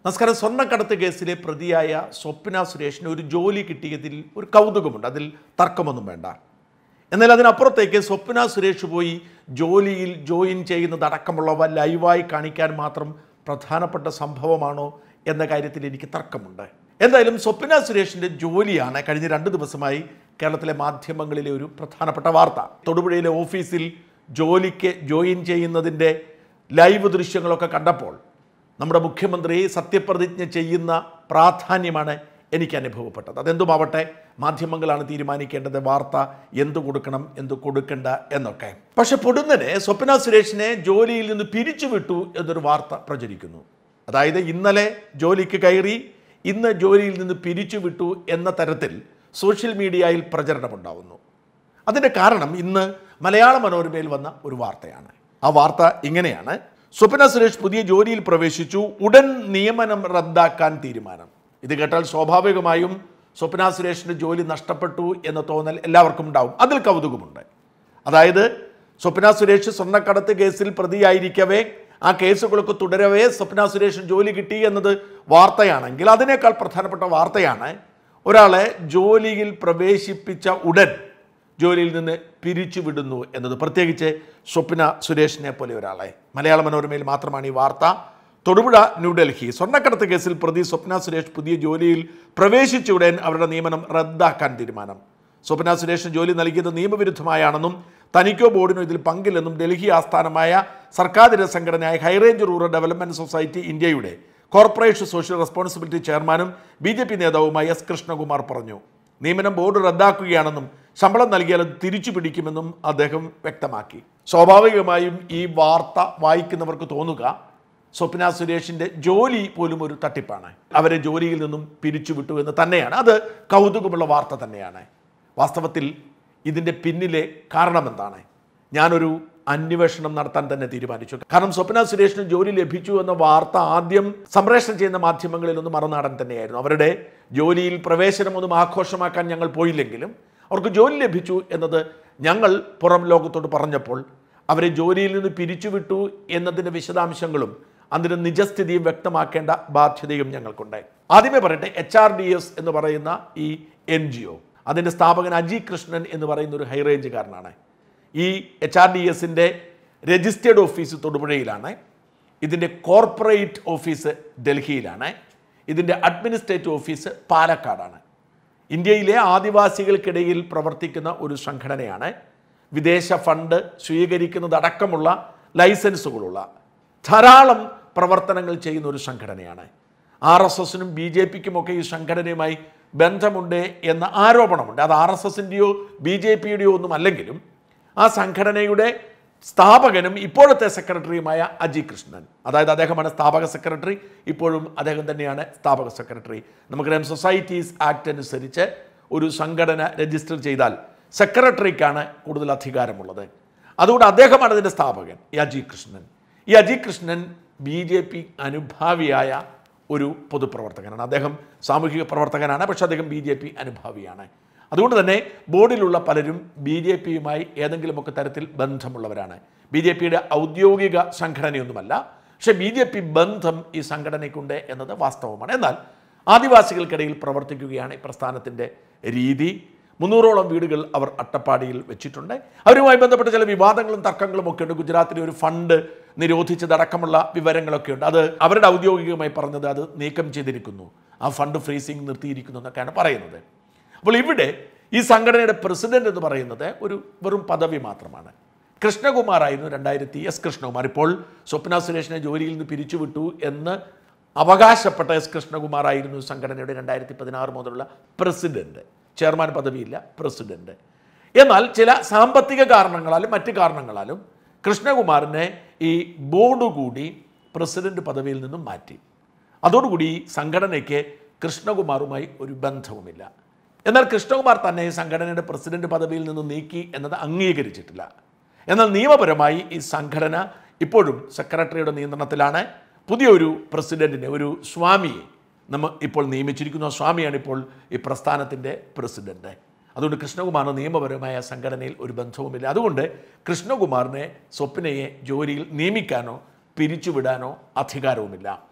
നമസ്കാരം സ്വർണ്ണക്കടത്ത് കേസിലെ പ്രതിയായ സ്വപ്ന സുരേഷിന് ഒരു ജോലി കിട്ടിയതിൽ ഒരു കൗതുകമുണ്ട് അതിൽ തർക്കമൊന്നും വേണ്ട എന്നാൽ അതിനപ്പുറത്തേക്ക് സ്വപ്ന സുരേഷ് പോയി ജോലിയിൽ ജോയിൻ ചെയ്യുന്നതടക്കമുള്ളവ ലൈവായി കാണിക്കാൻ മാത്രം പ്രധാനപ്പെട്ട സംഭവമാണോ എന്ന കാര്യത്തിൽ എനിക്ക് തർക്കമുണ്ട് എന്തായാലും സ്വപ്ന സുരേഷിൻ്റെ ജോലിയാണ് കഴിഞ്ഞ രണ്ട് ദിവസമായി കേരളത്തിലെ മാധ്യമങ്ങളിലെ ഒരു പ്രധാനപ്പെട്ട വാർത്ത തൊടുപുഴയിലെ ഓഫീസിൽ ജോലിക്ക് ജോയിൻ ചെയ്യുന്നതിൻ്റെ ലൈവ് ദൃശ്യങ്ങളൊക്കെ കണ്ടപ്പോൾ നമ്മുടെ മുഖ്യമന്ത്രി സത്യപ്രതിജ്ഞ ചെയ്യുന്ന പ്രാധാന്യമാണ് എനിക്ക് അനുഭവപ്പെട്ടത് അതെന്തുമാവട്ടെ മാധ്യമങ്ങളാണ് തീരുമാനിക്കേണ്ടത് വാർത്ത എന്തു കൊടുക്കണം എന്തു കൊടുക്കണ്ട എന്നൊക്കെ പക്ഷെ പൊടുന്നനെ സ്വപ്ന സുരേഷിനെ ജോലിയിൽ നിന്ന് പിരിച്ചുവിട്ടു എന്നൊരു വാർത്ത പ്രചരിക്കുന്നു അതായത് ഇന്നലെ ജോലിക്ക് കയറി ഇന്ന് ജോലിയിൽ നിന്ന് പിരിച്ചുവിട്ടു എന്ന തരത്തിൽ സോഷ്യൽ മീഡിയയിൽ പ്രചരണമുണ്ടാവുന്നു അതിൻ്റെ കാരണം ഇന്ന് മലയാള മനോരമയിൽ വന്ന ഒരു വാർത്തയാണ് ആ വാർത്ത ഇങ്ങനെയാണ് സ്വപ്ന സുരേഷ് പുതിയ ജോലിയിൽ പ്രവേശിച്ചു ഉടൻ നിയമനം റദ്ദാക്കാൻ തീരുമാനം ഇത് കേട്ടാൽ സ്വാഭാവികമായും സ്വപ്ന സുരേഷിൻ്റെ ജോലി നഷ്ടപ്പെട്ടു എന്ന തോന്നൽ എല്ലാവർക്കും ഉണ്ടാവും അതിൽ കൗതുകമുണ്ട് അതായത് സ്വപ്ന സുരേഷ് സ്വർണ്ണക്കടത്ത് കേസിൽ പ്രതിയായിരിക്കവേ ആ കേസുകളൊക്കെ തുടരവേ സ്വപ്ന സുരേഷ് ജോലി കിട്ടി എന്നത് വാർത്തയാണെങ്കിൽ അതിനേക്കാൾ പ്രധാനപ്പെട്ട വാർത്തയാണ് ഒരാളെ ജോലിയിൽ പ്രവേശിപ്പിച്ച ഉടൻ ജോലിയിൽ നിന്ന് പിരിച്ചുവിടുന്നു എന്നത് പ്രത്യേകിച്ച് സ്വപ്ന സുരേഷിനെ പോലെ ഒരാളെ മലയാള മനോരമയിൽ മാത്രമാണ് ഈ വാർത്ത തൊടുപുഴ ന്യൂഡൽഹി സ്വർണ്ണക്കടത്ത് കേസിൽ പ്രതി സ്വപ്ന സുരേഷ് പുതിയ ജോലിയിൽ പ്രവേശിച്ച ഉടൻ അവരുടെ നിയമനം റദ്ദാക്കാൻ തീരുമാനം സ്വപ്ന സുരേഷിന് ജോലി നൽകിയത് നിയമവിരുദ്ധമായാണെന്നും തനിക്കോ ബോർഡിനോ ഇതിൽ പങ്കില്ലെന്നും ഡൽഹി ആസ്ഥാനമായ സർക്കാരിതര സംഘടനയായ ഹൈറേഞ്ച് റൂറൽ ഡെവലപ്മെന്റ് സൊസൈറ്റി ഇന്ത്യയുടെ കോർപ്പറേഷൻ സോഷ്യൽ റെസ്പോൺസിബിലിറ്റി ചെയർമാനും ബി ജെ പി നേതാവുമായ എസ് കൃഷ്ണകുമാർ പറഞ്ഞു നിയമനം ബോർഡ് റദ്ദാക്കുകയാണെന്നും ശമ്പളം നൽകിയാൽ അത് തിരിച്ചു പിടിക്കുമെന്നും അദ്ദേഹം വ്യക്തമാക്കി സ്വാഭാവികമായും ഈ വാർത്ത വായിക്കുന്നവർക്ക് തോന്നുക സ്വപ്ന സുരേഷിൻ്റെ ജോലി പോലും ഒരു തട്ടിപ്പാണ് അവരെ ജോലിയിൽ നിന്നും പിരിച്ചുവിട്ടു എന്ന് തന്നെയാണ് അത് കൗതുകമുള്ള വാർത്ത തന്നെയാണ് വാസ്തവത്തിൽ ഇതിൻ്റെ പിന്നിലെ കാരണം എന്താണ് ഞാനൊരു അന്വേഷണം നടത്താൻ തന്നെ തീരുമാനിച്ചു കാരണം സ്വപ്ന സുരേഷിന് ജോലി ലഭിച്ചു എന്ന വാർത്ത ആദ്യം സംപ്രേഷണം ചെയ്യുന്ന മാധ്യമങ്ങളിൽ ഒന്ന് മറുനാടൻ തന്നെയായിരുന്നു അവരുടെ ജോലിയിൽ പ്രവേശനം ഒന്നും ആഘോഷമാക്കാൻ ഞങ്ങൾ പോയില്ലെങ്കിലും അവർക്ക് ജോലി ലഭിച്ചു എന്നത് ഞങ്ങൾ പുറം ലോകത്തോട് പറഞ്ഞപ്പോൾ അവരെ ജോലിയിൽ നിന്ന് പിരിച്ചുവിട്ടു എന്നതിൻ്റെ വിശദാംശങ്ങളും അതിൻ്റെ നിജസ്ഥിതിയും വ്യക്തമാക്കേണ്ട ബാധ്യതയും ഞങ്ങൾക്കുണ്ടായി ആദ്യമേ പറയട്ടെ എച്ച് ആർ ഡി എസ് എന്ന് പറയുന്ന ഈ എൻ ജി ഒ അതിൻ്റെ സ്ഥാപകൻ അജി കൃഷ്ണൻ എന്ന് പറയുന്ന ഒരു ഹൈറേഞ്ചുകാരനാണ് ഈ എച്ച് ആർ ഡി എസിൻ്റെ രജിസ്റ്റേർഡ് ഓഫീസ് തൊടുപുഴയിലാണ് ഇതിൻ്റെ കോർപ്പറേറ്റ് ഓഫീസ് ഡൽഹിയിലാണ് ഇതിൻ്റെ അഡ്മിനിസ്ട്രേറ്റീവ് ഓഫീസ് പാലക്കാടാണ് ഇന്ത്യയിലെ ആദിവാസികൾക്കിടയിൽ പ്രവർത്തിക്കുന്ന ഒരു സംഘടനയാണ് വിദേശ ഫണ്ട് സ്വീകരിക്കുന്നതടക്കമുള്ള ലൈസൻസുകളുള്ള ധാരാളം പ്രവർത്തനങ്ങൾ ചെയ്യുന്ന ഒരു സംഘടനയാണ് ആർ എസ് എസിനും ബി ജെ പിക്കുമൊക്കെ ഈ സംഘടനയുമായി ബന്ധമുണ്ട് എന്ന ആരോപണമുണ്ട് അത് ആർ എസ് എസിൻ്റെയോ ബി ജെ പിയുടെയോ ഒന്നും അല്ലെങ്കിലും ആ സംഘടനയുടെ സ്ഥാപകനും ഇപ്പോഴത്തെ സെക്രട്ടറിയുമായ അജി കൃഷ്ണൻ അതായത് അദ്ദേഹമാണ് സ്ഥാപക സെക്രട്ടറി ഇപ്പോഴും അദ്ദേഹം തന്നെയാണ് സ്ഥാപക സെക്രട്ടറി നമുക്കറിയാം സൊസൈറ്റീസ് ആക്ട് അനുസരിച്ച് ഒരു സംഘടന രജിസ്റ്റർ ചെയ്താൽ സെക്രട്ടറിക്കാണ് കൂടുതൽ അധികാരമുള്ളത് അതുകൊണ്ട് അദ്ദേഹമാണ് അതിൻ്റെ സ്ഥാപകൻ ഈ അജി കൃഷ്ണൻ ഈ Aji Krishnan B J P അനുഭാവിയായ ഒരു പൊതുപ്രവർത്തകനാണ് അദ്ദേഹം സാമൂഹിക പ്രവർത്തകനാണ് പക്ഷേ അദ്ദേഹം ബി ജെ പി അനുഭാവിയാണ് അതുകൊണ്ട് തന്നെ ബോർഡിലുള്ള പലരും ബി ജെ പിയുമായി ഏതെങ്കിലുമൊക്കെ തരത്തിൽ ബന്ധമുള്ളവരാണ് ബി ജെ പിയുടെ ഔദ്യോഗിക സംഘടനയൊന്നുമല്ല പക്ഷേ ബി ജെ പി ബന്ധം ഈ സംഘടനയ്ക്കുണ്ട് എന്നത് വാസ്തവമാണ് എന്നാൽ ആദിവാസികൾക്കിടയിൽ പ്രവർത്തിക്കുകയാണ് ഈ പ്രസ്ഥാനത്തിൻ്റെ രീതി മുന്നൂറോളം വീടുകൾ അവർ അട്ടപ്പാടിയിൽ വെച്ചിട്ടുണ്ട് അവരുമായി ബന്ധപ്പെട്ട ചില വിവാദങ്ങളും തർക്കങ്ങളും ഒക്കെ ഉണ്ട് ഗുജറാത്തിലെ ഒരു ഫണ്ട് നിരോധിച്ചതടക്കമുള്ള വിവരങ്ങളൊക്കെ ഉണ്ട് അത് അവരുടെ ഔദ്യോഗികമായി പറഞ്ഞത് അത് നീക്കം ചെയ്തിരിക്കുന്നു ആ ഫണ്ട് ഫ്രീസിങ് നിർത്തിയിരിക്കുന്നു എന്നൊക്കെയാണ് പറയുന്നത് അപ്പോൾ ഇവിടെ ഈ സംഘടനയുടെ പ്രസിഡന്റ് എന്ന് പറയുന്നത് ഒരു വെറും പദവി മാത്രമാണ് കൃഷ്ണകുമാറായിരുന്നു രണ്ടായിരത്തി എസ് കൃഷ്ണകുമാർ ഇപ്പോൾ സ്വപ്ന സുരേഷിനെ ജോലിയിൽ നിന്ന് പിരിച്ചുവിട്ടു എന്ന് അവകാശപ്പെട്ട എസ് കൃഷ്ണകുമാറായിരുന്നു സംഘടനയുടെ രണ്ടായിരത്തി പതിനാറ് മുതലുള്ള പ്രസിഡന്റ് ചെയർമാൻ പദവിയില്ല പ്രസിഡന്റ് എന്നാൽ ചില സാമ്പത്തിക കാരണങ്ങളാലും മറ്റ് കാരണങ്ങളാലും കൃഷ്ണകുമാറിനെ ഈ ബോർഡ് കൂടി പ്രസിഡന്റ് പദവിയിൽ നിന്നും മാറ്റി അതോടുകൂടി ഈ സംഘടനയ്ക്ക് കൃഷ്ണകുമാറുമായി ഒരു ബന്ധവുമില്ല എന്നാൽ കൃഷ്ണകുമാർ തന്നെ ഈ സംഘടനയുടെ പ്രസിഡന്റ് പദവിയിൽ നിന്ന് നീക്കി എന്നത് അംഗീകരിച്ചിട്ടില്ല എന്നാൽ നിയമപരമായി ഈ സംഘടന ഇപ്പോഴും സെക്രട്ടറിയുടെ നിയന്ത്രണത്തിലാണ് പുതിയൊരു പ്രസിഡന്റിനെ ഒരു സ്വാമിയെ നമ്മൾ ഇപ്പോൾ നിയമിച്ചിരിക്കുന്നു ആ സ്വാമിയാണ് ഇപ്പോൾ ഈ പ്രസ്ഥാനത്തിൻ്റെ പ്രസിഡന്റ് അതുകൊണ്ട് കൃഷ്ണകുമാറിന് നിയമപരമായ സംഘടനയിൽ ഒരു ബന്ധവുമില്ല അതുകൊണ്ട് കൃഷ്ണകുമാറിനെ സ്വപ്നയെ ജോലിയിൽ നിയമിക്കാനോ പിരിച്ചുവിടാനോ അധികാരവുമില്ല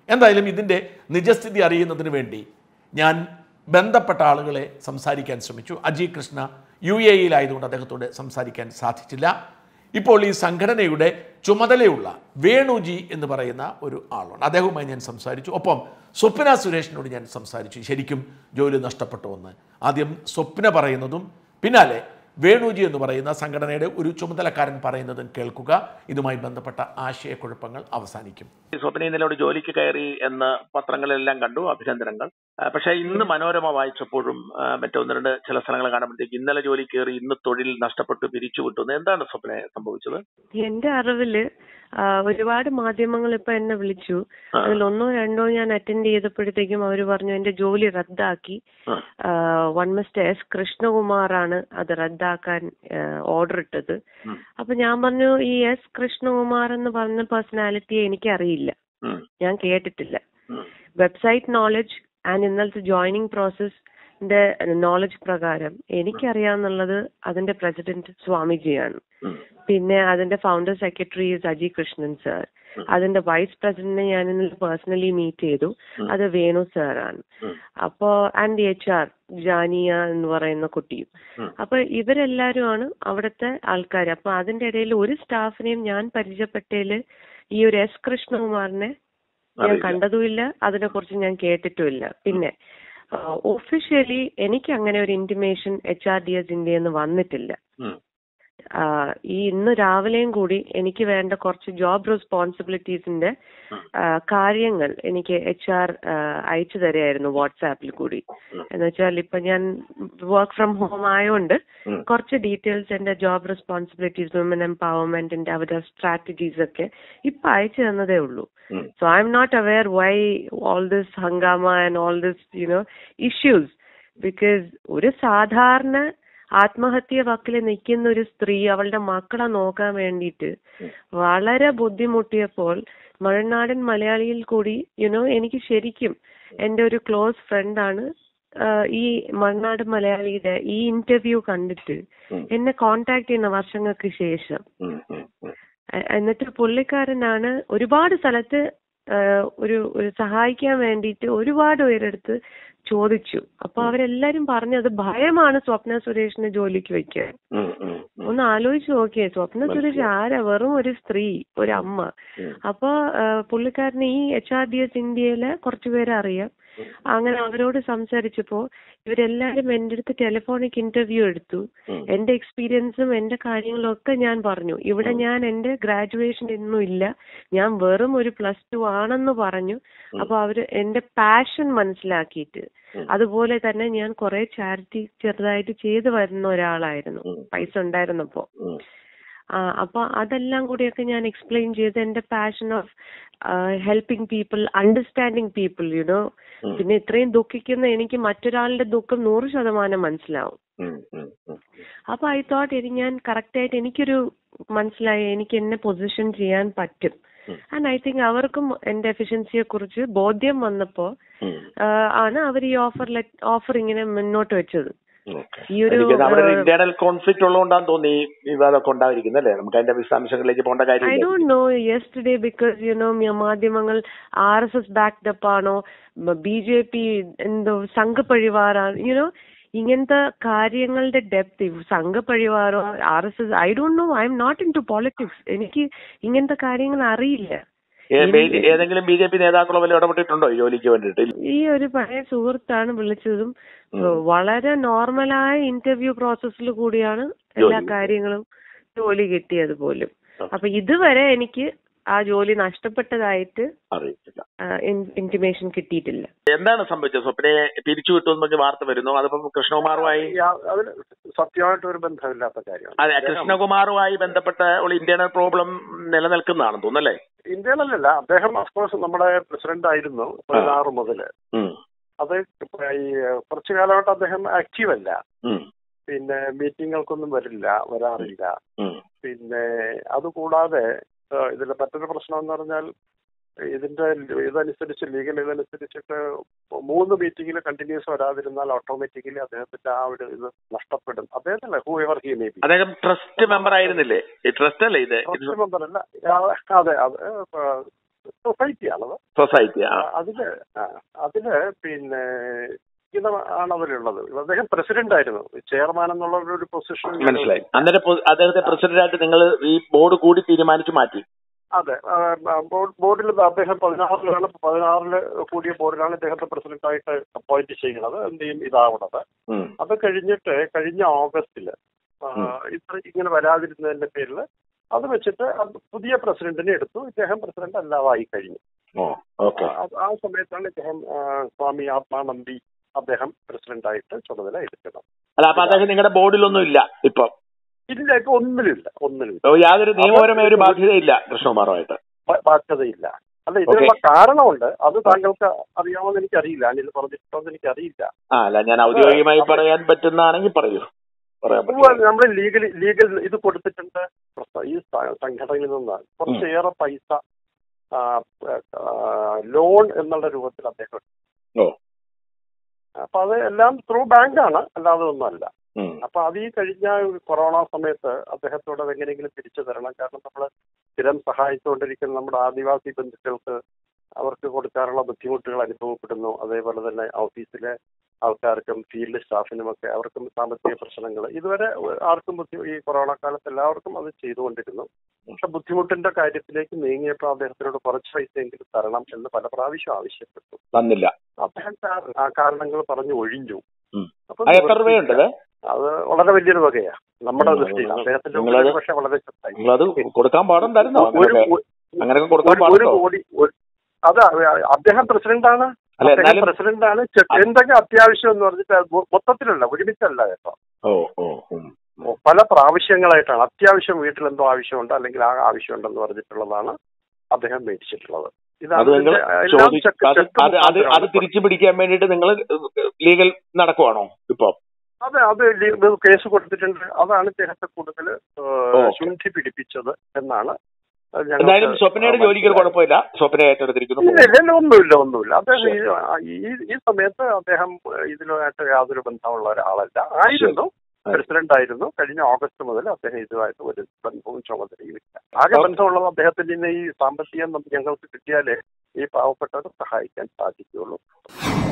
എന്തായാലും ഇതിൻ്റെ നിജസ്ഥിതി അറിയുന്നതിന് വേണ്ടി ഞാൻ ബന്ധപ്പെട്ട ആളുകളെ സംസാരിക്കാൻ ശ്രമിച്ചു അജി കൃഷ്ണ യു എ ഇയിലായതുകൊണ്ട് അദ്ദേഹത്തോട് സംസാരിക്കാൻ സാധിച്ചില്ല ഇപ്പോൾ ഈ സംഘടനയുടെ ചുമതലയുള്ള വേണുജി എന്ന് പറയുന്ന ഒരു ആളാണ് അദ്ദേഹവുമായി ഞാൻ സംസാരിച്ചു ഒപ്പം സ്വപ്ന സുരേഷിനോട് ഞാൻ സംസാരിച്ചു ശരിക്കും ജോലി നഷ്ടപ്പെട്ടു എന്ന് ആദ്യം സ്വപ്ന പറയുന്നതും പിന്നാലെ വേണുജി എന്ന് പറയുന്ന സംഘടനയുടെ ഒരു ചുമതലക്കാരൻ പറയുന്നതും കേൾക്കുക ഇതുമായി ബന്ധപ്പെട്ട ആശയക്കുഴപ്പങ്ങൾ അവസാനിക്കും സ്വപ്ന ഇന്നലെ ഒരു ജോലിക്ക് കയറി എന്ന് പത്രങ്ങളിലെല്ലാം കണ്ടു അഭിനന്ദനങ്ങൾ ആ, പക്ഷേ ഇന്ന് മനോരമ വായിച്ചപ്പോഴും ആ, മറ്റൊന്ന് രണ്ട് ചില സ്ഥലങ്ങൾ കാണുമ്പോഴത്തേക്ക് ഇന്നലെ ജോലി കയറി ഇന്ന് തൊഴിൽ നഷ്ടപ്പെട്ടു പിരിച്ചു വിട്ടു എന്താണ് സ്വപ്ന സംഭവിച്ചത് എന്റെ അറിവില് ആ, ഒരുപാട് മാധ്യമങ്ങൾ ഇപ്പൊ എന്നെ വിളിച്ചു ആ. അതിൽ ഒന്നോ രണ്ടോ ഞാൻ അറ്റൻഡ് ചെയ്തപ്പോഴത്തേക്കും അവർ പറഞ്ഞു എന്റെ ജോലി റദ്ദാക്കി ആ. വൺ മിസ്റ്റർ എസ് കൃഷ്ണകുമാറാണ് അത് റദ്ദാക്കാൻ ഓർഡർ ഇട്ടത് ഉം. അപ്പൊ ഞാൻ പറഞ്ഞു ഈ എസ് കൃഷ്ണകുമാർ എന്ന് പറഞ്ഞ പേഴ്സണാലിറ്റിയെ എനിക്കറിയില്ല ഉം. ഞാൻ കേട്ടിട്ടില്ല ഉം. വെബ്സൈറ്റ് നോളജ് ആൻഡ് ഇന്നലത്തെ ജോയിനിങ് പ്രോസസ്സിന്റെ നോളജ് പ്രകാരം എനിക്കറിയാവുന്നുള്ളത് അതിന്റെ പ്രസിഡന്റ് സ്വാമിജിയാണ് ഉം. പിന്നെ അതിന്റെ founder secretary Aji Krishnan sir അതിന്റെ വൈസ് പ്രസിഡന്റിനെ ഞാൻ ഇന്നലെ പേഴ്സണലി മീറ്റ് ചെയ്തു ഉം. അത് വേണു സാറാണ് ഉം. അപ്പോ ആൻഡ് എച്ച് ആർ ജാനിയ എന്ന് പറയുന്ന കുട്ടിയും ഉം. അപ്പൊ ഇവരെല്ലാരുമാണ് അവിടുത്തെ ആൾക്കാർ അപ്പൊ അതിന്റെ ഇടയിൽ ഒരു സ്റ്റാഫിനെയും ഞാൻ പരിചയപ്പെട്ടതില് ഈ ഒരു എസ് കൃഷ്ണകുമാറിനെ ഞാൻ അറിയില്ല. കണ്ടതുമില്ല അതിനെ കുറിച്ച് ഞാൻ കേട്ടിട്ടുമില്ല പിന്നെ ഒഫീഷ്യലി എനിക്ക് അങ്ങനെ ഒരു intimation H R D S ഇന്ത്യന്ന് വന്നിട്ടില്ല ഉം. ആ, ഈ ഇന്ന് രാവിലെയും കൂടി എനിക്ക് വേണ്ട കുറച്ച് ജോബ് റെസ്പോൺസിബിലിറ്റീസിന്റെ ഉം. ആ, കാര്യങ്ങൾ എനിക്ക് എച്ച് ആർ അയച്ചു തരായിരുന്നു വാട്സാപ്പിൽ കൂടി ഉം. എന്ന് വെച്ചാൽ ഇപ്പൊ ഞാൻ വർക്ക് ഫ്രം ഹോം ആയതുകൊണ്ട് ഉം. കുറച്ച് ഡീറ്റെയിൽസ് എന്റെ ജോബ് റെസ്പോൺസിബിലിറ്റീസ് വിമൻ എംപവർമെന്റിന്റെ അവരുടെ സ്ട്രാറ്റജീസ് ഒക്കെ ഇപ്പൊ അയച്ചു തന്നതേ ഉള്ളൂ ഉം. So I'm not aware why all this hangama and all this, you know, issues. Because ഒരു സാധാരണ ആത്മഹത്യ വക്കിൽ നിൽക്കുന്ന ഒരു സ്ത്രീ അവളുടെ മക്കളെ നോക്കാൻ വേണ്ടിയിട്ട് വളരെ ബുദ്ധിമുട്ടിയപ്പോൾ മഴനാടൻ മലയാളിയിൽ കൂടി യുനോ എനിക്ക് ശരിക്കും എൻ്റെ ഒരു ക്ലോസ് ഫ്രണ്ടാണ് ഈ മണ്ണാട് മലയാളിയുടെ ഈ ഇന്റർവ്യൂ കണ്ടിട്ട് ഉം. എന്നെ കോണ്ടാക്ട് ചെയ്യുന്ന വർഷങ്ങൾക്ക് ശേഷം ഉം. ഉം. ഉം. എ- എന്നിട്ട് പുള്ളിക്കാരനാണ് ഒരുപാട് സ്ഥലത്ത് ആ, ഒരു ഒരു സഹായിക്കാൻ വേണ്ടിയിട്ട് ഒരുപാട് പേരെടുത്ത് ചോദിച്ചു അപ്പൊ അവരെല്ലാരും പറഞ്ഞത് ഭയമാണ് സ്വപ്ന സുരേഷിനെ ജോലിക്ക് വെക്കാൻ ഉം. ഉം. ഉം. ഒന്ന് ആലോചിച്ച് നോക്കിയേ സ്വപ്ന സുരേഷ് ആരാ വെറും ഒരു സ്ത്രീ ഒരു അമ്മ ഉം. അപ്പൊ ആ, പുള്ളിക്കാരന് ഈ എച്ച് ആർ ഡി എസ് ഇന്ത്യയിലെ കുറച്ചു പേരെ അറിയാം അങ്ങനെ അവരോട് സംസാരിച്ചപ്പോ ഇവരെല്ലാരും എന്റെ അടുത്ത് ടെലിഫോണിക് ഇന്റർവ്യൂ എടുത്തു ഉം. എന്റെ എക്സ്പീരിയൻസും എന്റെ കാര്യങ്ങളും ഒക്കെ ഞാൻ പറഞ്ഞു ഇവിടെ ഞാൻ എന്റെ ഗ്രാജുവേഷൻ ഒന്നും ഇല്ല ഞാൻ വെറും ഒരു പ്ലസ് ടു ആണെന്ന് പറഞ്ഞു അപ്പൊ അവര് എന്റെ പാഷൻ മനസ്സിലാക്കിയിട്ട് അതുപോലെ തന്നെ ഞാൻ കുറെ ചാരിറ്റി ചെറുതായിട്ട് ചെയ്തു വരുന്ന ഒരാളായിരുന്നു ഉം. പൈസ ഉണ്ടായിരുന്നപ്പോ ഉം. ആ, അപ്പൊ അതെല്ലാം കൂടിയൊക്കെ ഞാൻ എക്സ്പ്ലെയിൻ ചെയ്ത് എന്റെ passion of helping people understanding people you know ഉം. പിന്നെ ഇത്രയും ദുഃഖിക്കുന്ന എനിക്ക് മറ്റൊരാളുടെ ദുഃഖം നൂറ് ശതമാനം മനസ്സിലാവും ഉം. ഉം. ഉം. അപ്പൊ ഐ തോട്ട് ഇനി ഞാൻ കറക്റ്റ് ആയിട്ട് എനിക്കൊരു മനസ്സിലായി എനിക്ക് എന്നെ പൊസിഷൻ ചെയ്യാൻ പറ്റും ഉം. ആൻഡ് ഐ തിങ്ക് അവർക്കും എന്റെ എഫിഷ്യൻസിയെ കുറിച്ച് ബോധ്യം വന്നപ്പോ ഉം. ആ, ആണ് അവർ ഈ ഓഫർ ഓഫർ ഇങ്ങനെ മുന്നോട്ട് വെച്ചത് ഓക്കെ. ഈ ഒരു എനിക്ക് അവിടെ ഒരു ഏഹ്, ഇന്റേണൽ കോൺഫ്ലിക്ട് ഉള്ളതുകൊണ്ടാന്ന് തോന്നി ഈ വിവാദമൊക്കെ ഉണ്ടായിരിക്കുന്നത് അല്ലേ നമുക്ക് അതിന്റെ വിശദാംശങ്ങളിലേക്ക് പോകേണ്ട ഐ കാര്യമില്ല don't know yesterday because you know മാധ്യമങ്ങൾ ആർ എസ് എസ് ബാക്ക്ഡപ്പ് ആണോ ബി ജെ പി എന്തോ സംഘപരിവാറാണ് യുനോ ഇങ്ങനത്തെ കാര്യങ്ങളുടെ ഡെപ്ത് സംഘപരിവാറോ R S S I don't know I'm not into politics എനിക്ക് ഇങ്ങനത്തെ കാര്യങ്ങൾ അറിയില്ല ഏ- ബി- ഏതെങ്കിലും ബി ജെ പി നേതാക്കളോ വല്ല ഇടപെട്ടിട്ടുണ്ടോ ഈ ജോലിക്ക് വേണ്ടിയിട്ട് ഈ ഒരു പഴയ സുഹൃത്താണ് വിളിച്ചതും വളരെ നോർമലായ ഇന്റർവ്യൂ പ്രോസസ്സിൽ കൂടിയാണ് എല്ലാ ജോലി. കാര്യങ്ങളും ജോലി കിട്ടിയത് പോലും ആ. അപ്പൊ ഇതുവരെ എനിക്ക് ആ ജോലി നഷ്ടപ്പെട്ടതായിട്ട് അറിയിച്ചില്ല ഇന്റിമേഷൻ കിട്ടിയിട്ടില്ല എന്താണ് സംഭവിച്ചത് സ്വപ്നയെ പിരിച്ചു വിട്ടു എന്ന് പറഞ്ഞ് വാർത്ത വരുന്നു അതിപ്പം കൃഷ്ണകുമാറുമായി യാ- അതിന് സത്യമായിട്ട് ഒരു ബന്ധമില്ലാത്ത കാര്യമാണ് അതെ കൃഷ്ണകുമാറുമായി ബന്ധപ്പെട്ട ഒരു ഇന്റേണൽ പ്രോബ്ലം നിലനിൽക്കുന്നതാണെന്ന് തോന്നുന്നല്ലേ ഇന്ത്യയിലല്ല അദ്ദേഹം അഫ്കോഴ്സ് നമ്മുടെ പ്രസിഡന്റ് ആയിരുന്നു പതിനാറ് മുതല് ഉം. അത് ഇപ്പൊ ഈ കുറച്ചു കാലമായിട്ട് അദ്ദേഹം ആക്റ്റീവ് അല്ല ഉം. പിന്നെ മീറ്റിങ്ങുകൾക്കൊന്നും വരില്ല വരാറില്ല ഉം. പിന്നെ അതുകൂടാതെ ഏഹ്, ഇതിലെ മറ്റൊരു പ്രശ്നം എന്ന് പറഞ്ഞാൽ ഇതിന്റെ ഇതനുസരിച്ച് ലീഗൽ ഇതനുസരിച്ചിട്ട് മൂന്ന് മീറ്റിംഗിൽ കണ്ടിന്യൂസ് വരാതിരുന്നാൽ ഓട്ടോമാറ്റിക്കലി അദ്ദേഹത്തിന്റെ ആ ഒരു ഇത് നഷ്ടപ്പെടും അദ്ദേഹത്തല്ല whoever he may be അദ്ദേഹം ട്രസ്റ്റ് മെമ്പർ ആയിരുന്നില്ലേ ഈ ട്രസ്റ്റ് അല്ലേ ഇത് ഇത് ട്രസ്റ്റ് മെമ്പർ അല്ല ആ, അതെ അതെ സൊസൈറ്റിയാണത് സൊസൈറ്റി ആ അതില് ആ, അതില് പിന്നെ ഇത് ആണ് അതിലുള്ളത് അദ്ദേഹം പ്രസിഡന്റ് ആയിരുന്നു ചെയർമാൻ എന്നുള്ള ഒരു പൊസിഷൻ മനസ്സിലായി അന്നേരം പൊ- അദ്ദേഹത്തെ പ്രസിഡന്റായിട്ട് നിങ്ങൾ ഈ ബോർഡ് കൂടി തീരുമാനിച്ചു മാറ്റി അതെ ആ, ആ, ബോർഡ് ബോർഡിൽ അദ്ദേഹം പതിനാറിലാണ് പതിനാറില് കൂടിയ ബോർഡിലാണ് ഇദ്ദേഹത്തെ പ്രസിഡന്റ് ആയിട്ട് അപ്പോയിന്റ് ചെയ്യുന്നത് എന്തെയും ഇതാവുന്നത് ഉം. അത് കഴിഞ്ഞിട്ട് കഴിഞ്ഞ ഓഗസ്റ്റില് ആ, ഇത്ര ഇങ്ങനെ വരാതിരുന്നതിന്റെ പേരിൽ അത് വെച്ചിട്ട് അത് പുതിയ പ്രസിഡന്റിനെ എടുത്തു ഇദ്ദേഹം പ്രസിഡന്റ് അല്ലാതായി കഴിഞ്ഞു ഓ ഓക്കെ ആ ആ സമയത്താണ് ഇദ്ദേഹം ആ, സ്വാമി ആത്മാനന്ദി അദ്ദേഹം പ്രസിഡന്റ് ആയിട്ട് ചുമതല എടുക്കുന്നത് അല്ല അപ്പൊ അദ്ദേഹം നിങ്ങളുടെ ബോർഡിലൊന്നും ഇല്ല ഇപ്പൊ ഇല്ല ഇപ്പൊ ഒന്നിലില്ല ഒന്നിലില്ല ഓ, യാതൊരു നിയമപരമായ ഒരു ബാധ്യതയില്ല കൃഷ്ണകുമാറുമായിട്ട് ബ- ബാധ്യതയില്ല അല്ല ഇതിനുള്ള കാരണമുണ്ട് അത് താങ്കൾക്ക് അറിയാമെന്ന് എനിക്കറിയില്ല അനിൽ പറഞ്ഞിട്ടുണ്ടോന്ന് എനിക്കറിയില്ല ആ അല്ല ഞാൻ ഔദ്യോഗികമായി പറയാൻ പറ്റുന്നതാണെങ്കിൽ പറയൂ പറയാൻ ഉവ്വ് പറ്റും നമ്മൾ ലീഗൽ ലീഗൽ ഇത് കൊടുത്തിട്ടുണ്ട് പ്രസ്ത- ഈ സ- സംഘടനയിൽ നിന്ന് കുറച്ചേറെ പൈസ ആ, ആ, ലോൺ എന്നുള്ള രൂപത്തിൽ അദ്ദേഹം എടുത്തു. ഓ അപ്പൊ അത് എല്ലാം ത്രൂ ബാങ്കാണ് അല്ലാതെ ഒന്നുമല്ല ഉം. അപ്പൊ അത് ഈ കഴിഞ്ഞ കൊറോണ സമയത്ത് അദ്ദേഹത്തോട് അത് എങ്ങനെയെങ്കിലും തിരിച്ചു തരണം കാരണം നമ്മൾ സ്ഥിരം സഹായിച്ചുകൊണ്ടിരിക്കുന്ന നമ്മുടെ ആദിവാസി ബന്ധുക്കൾക്ക് അവർക്ക് കൊടുക്കാറുള്ള ബുദ്ധിമുട്ടുകൾ അനുഭവപ്പെടുന്നു അതേപോലെ തന്നെ ഓഫീസിലെ ആൾക്കാർക്കും ഫീൽഡ് സ്റ്റാഫിനുമൊക്കെ അവർക്കും സാമ്പത്തിക പ്രശ്നങ്ങൾ ഇതുവരെ ആർക്കും ബുദ്ധി ഈ കൊറോണ കാലത്ത് എല്ലാവർക്കും അത് ചെയ്തുകൊണ്ടിരുന്നു പക്ഷെ ബുദ്ധിമുട്ടിന്റെ കാര്യത്തിലേക്ക് നീങ്ങിയപ്പോൾ അദ്ദേഹത്തിനോട് കുറച്ച് പൈസയെങ്കിലും തരണം എന്ന് പല പ്രാവശ്യം ആവശ്യപ്പെട്ടു തന്നില്ല അദ്ദേഹം കാര- ആ കാരണങ്ങൾ പറഞ്ഞു ഒഴിഞ്ഞു ഉം. അപ്പൊ അത് എത്ര രൂപയുണ്ട് ഇത്? അത് വളരെ വലിയൊരു തുകയാ നമ്മുടെ ഉം, ദൃഷ്ടിയിൽ അത് അദ്ദേഹത്തിന്റെ നിങ്ങളത് ഉള്ളിൽ പക്ഷെ വളരെ ചെറുതായി. നിങ്ങളത് കൊടുക്കാൻ പാടുണ്ടായിരുന്നോ ഒരു അങ്ങനെയൊക്കെ ഒരു- അങ്ങനെയൊക്കെ കൊടുക്കാൻ ഒരു- ഒരു പാടുണ്ടോ കോടി ഒരു- അത് അദ്ദേഹം പ്രസിഡന്റാണ് അല്ല അദ്ദേഹം എന്നാലും പ്രസിഡന്റാണ് ചെ- എന്തൊക്കെ അത്യാവശ്യം എന്ന് പറഞ്ഞിട്ട് അത് മൊ- മൊത്തത്തിലല്ല ഒരുമിച്ചല്ല കേട്ടോ ഓ ഓ ഉം. പല പ്രാവശ്യങ്ങളായിട്ടാണ് അത്യാവശ്യം വീട്ടിൽ എന്തോ ആവശ്യമുണ്ട് അല്ലെങ്കിൽ ആ ആവശ്യമുണ്ടെന്ന് പറഞ്ഞിട്ടുള്ളതാണ് അദ്ദേഹം മേടിച്ചിട്ടുള്ളത് അത് നിങ്ങൾ ഇതിന്റെ എല്ലാം ചോദി ചെക്ക് അത് ചെക്ക് അത് അത് അത് മുഖാന്തരമാണ്. തിരിച്ചു പിടിക്കാൻ വേണ്ടിയിട്ട് നിങ്ങൾ ലീഗൽ നടക്കുവാണോ ഇപ്പൊ അതെ അത് ലീ- ഇത് കേസ് കൊടുത്തിട്ടുണ്ട് അതാണ് ഇദ്ദേഹത്തെ കൂടുതൽ ഓ. ശുണ്ഠി പിടിപ്പിച്ചത് എന്നാണ് ഞങ്ങൾക്ക് എന്തായാലും സ്വപ്നയുടെ ജോലിക്ക് ഒരു കുഴപ്പമില്ല സ്വപ്ന ഏറ്റെടുത്തിരിക്കുന്നു ഇല്ല, ഇല്ല, ഇല്ല, ഒന്നുമില്ല ഒന്നുമില്ല അദ്ദേഹം ഈ- ഈ ഈ സമയത്ത് അദ്ദേഹം ഇതിലുമായിട്ട് യാതൊരു ബന്ധമുള്ള ഒരാളല്ല ആയിരുന്നു പ്രസിഡന്റ് ആയിരുന്നു കഴിഞ്ഞ ഓഗസ്റ്റ് മുതൽ അദ്ദേഹം ഇതുമായിട്ട് ഒരു ബന്ധവും ചുമതലയും ഇല്ല ആകെ ബന്ധമുള്ളത് അദ്ദേഹത്തിന്റെ ഇന്ന് ഈ സാമ്പത്തികം നമുക്ക് ഞങ്ങൾക്ക് കിട്ടിയാലേ ഈ പാവപ്പെട്ടവരെ സഹായിക്കാൻ സാധിക്കുകയുള്ളൂ